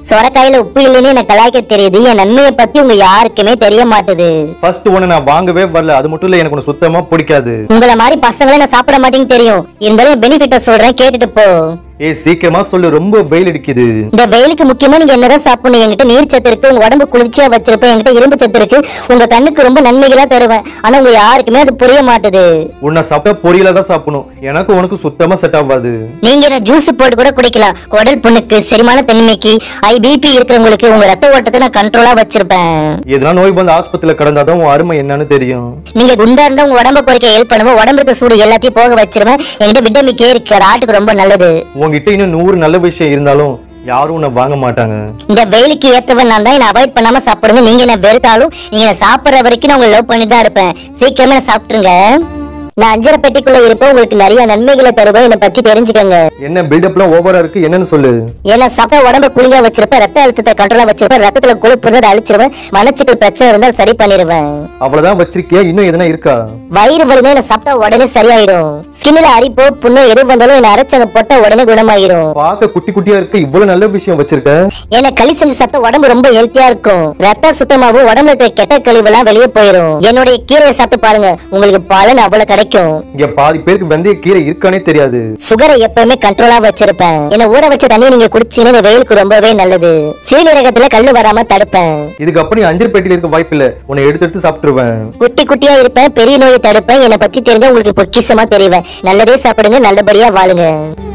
சொரக்காயில உப்பு இல்லைன்னு எனக்கு கலாய்க்க தெரியுது என் நன்மையை பத்தி உங்க யாருக்குமே தெரிய மாட்டுது ஃபர்ஸ்ட் ஒன்னு நான் வாங்கவே வரல அது மட்டும் இல்ல எனக்கு ஒண்ணு சுத்தமா பிடிக்காது உங்களை மாதிரி பசங்களே நான் சாப்பிட மாட்டேன்னு தெரியும் இருந்தாலும் பெனிஃபிட்ட சொல்றேன் கேட்டுட்டு போ ஏய் சீக்கிரமா சொல்லு ரொம்ப வெயில் அடிக்குது இந்த வெயிலுக்கு முக்கியமா நீங்க என்னதான் சாப்பிடணும் என்கிட்ட நீர் சத்து இருக்கு உங்க உடம்பு குளிர்ச்சியா வச்சிருப்பேன் என்கிட்ட இரும்பு சத்து இருக்கு உங்க கண்ணுக்கு ரொம்ப நன்மைகளா தருவேன் ஆனா உங்க யாருக்குமே அது புரிய மாட்டுது உன்னை சாப்பிட்டா பொரியலா தான் சாப்பிடணும் எனக்கு உனக்கு சுத்தமா செட் ஆகாது நீங்க இதை ஜூஸ் போட்டு கூட குடிக்கலாம் குடல் புண்ணுக்கு செரிமான தன்மைக்கு ஐ பிபி இருக்கிறவங்களுக்கு உங்க ரத்த ஓட்டத்தை நான் கண்ட்ரோலா வச்சிருப்பேன் எதனா நோய் வந்து ஆஸ்பத்திரியில கடந்தாதான் உன் அருமை என்னன்னு தெரியும் நீங்க குண்டா இருந்தா உங்க உடம்ப குறைக்க ஹெல்ப் பண்ணுவோம் உடம்பு இருக்க சூடு எல்லாத்தையும் போக வச்சிருவேன் என்கிட்ட விட்டமின் கே இருக்கு அது ஆட்டுக்கு ரொம்ப நல்லது உன்கிட்ட இன்னும் நூறு நல்ல விஷயம் இருந்தாலும் யாரும் உன்னை வாங்க மாட்டாங்க இந்த வெயிலுக்கு ஏத்தவன் நான் தான் என்ன அவாய்ட் பண்ணாம சாப்பிடுங்க நீங்க என்ன வெறுத்தாலும் நீங்க என்ன சாப்பிடுற வரைக்கும் நான் உங்களை லவ் பண்ணி தான் இருப்பேன் சீக்கிரமே நான் சாப்பிட்டுருங்க நான் அஞ்சரை பெட்டிக்குள்ள இருப்பேன் உங்களுக்கு நிறைய நன்மைகளை தருவேன் என்னை பத்தி தெரிஞ்சுக்கோங்க என்ன பில்டப்லாம் ஓவரா இருக்கு என்னன்னு சொல்லு ஏன்னா சாப்பிட்டா உடம்ப குளிங்கா வச்சிருப்பேன் ரத்த அழுத்தத்தை கண்ட்ரோலா வச்சிருப்பேன் ரத்தத்துல கொழுப்பு இருந்தா அதை அழிச்சிருவேன் மனச்சுக்கள் பிரச்சனை இருந்தால் சரி பண்ணிடுவேன் அவ்வளவுதான் வச்சிருக்கியா இன்னும் எதனா இருக்கா வயிறு வலினா என்ன சாப்பிட்டா உடனே சரியாயிடும் ஸ்கின்ல அரிப்போ புண்ணு எது வந்தாலும் என்ன அரைச்சு அதை போட்டா உடனே குணமாயிரும் பார்க்க குட்டி குட்டியா இருக்கு இவ்வளவு நல்ல விஷயம் வச்சிருக்க ஏன்னா களி செஞ்சு சாப்பிட்டா உடம்பு ரொம்ப ஹெல்த்தியா இருக்கும் ரத்தம் சுத்தமாகும் உடம்புல இருக்க கெட்ட கழிவெல்லாம் வெளியே போயிடும் என்னுடைய கீரையை சாப்பிட்டு பாருங்க உங்களுக்கு பலன் அவ்வளவு கிடைக்கும் இங்க பாதி பேருக்கு வெந்தய கீரை இருக்கானே தெரியாது சுகரை எப்பவுமே கண்ட்ரோலா வச்சிருப்பேன் என்ன ஊற வச்ச தண்ணி நீங்க குடிச்சீங்கன்னா இந்த வெயிலுக்கு ரொம்பவே நல்லது சிறுநீரகத்துல கல்லு வராம தடுப்பேன் இதுக்கு அப்புறம் நீ அஞ்சல் பெட்டியில இருக்க வாய்ப்பு இல்ல உன்னை எடுத்து எடுத்து சாப்பிட்டுருவேன் குட்டி குட்டியா இருப்பேன் பெரிய நோயை தடுப்பேன் என்னை பத்தி தெரிஞ்சா உங்களுக்கு பொக்கிஷமா தெரிவேன் நல்லதே சாப்பிடுங்க நல்லபடியா வாழுங்க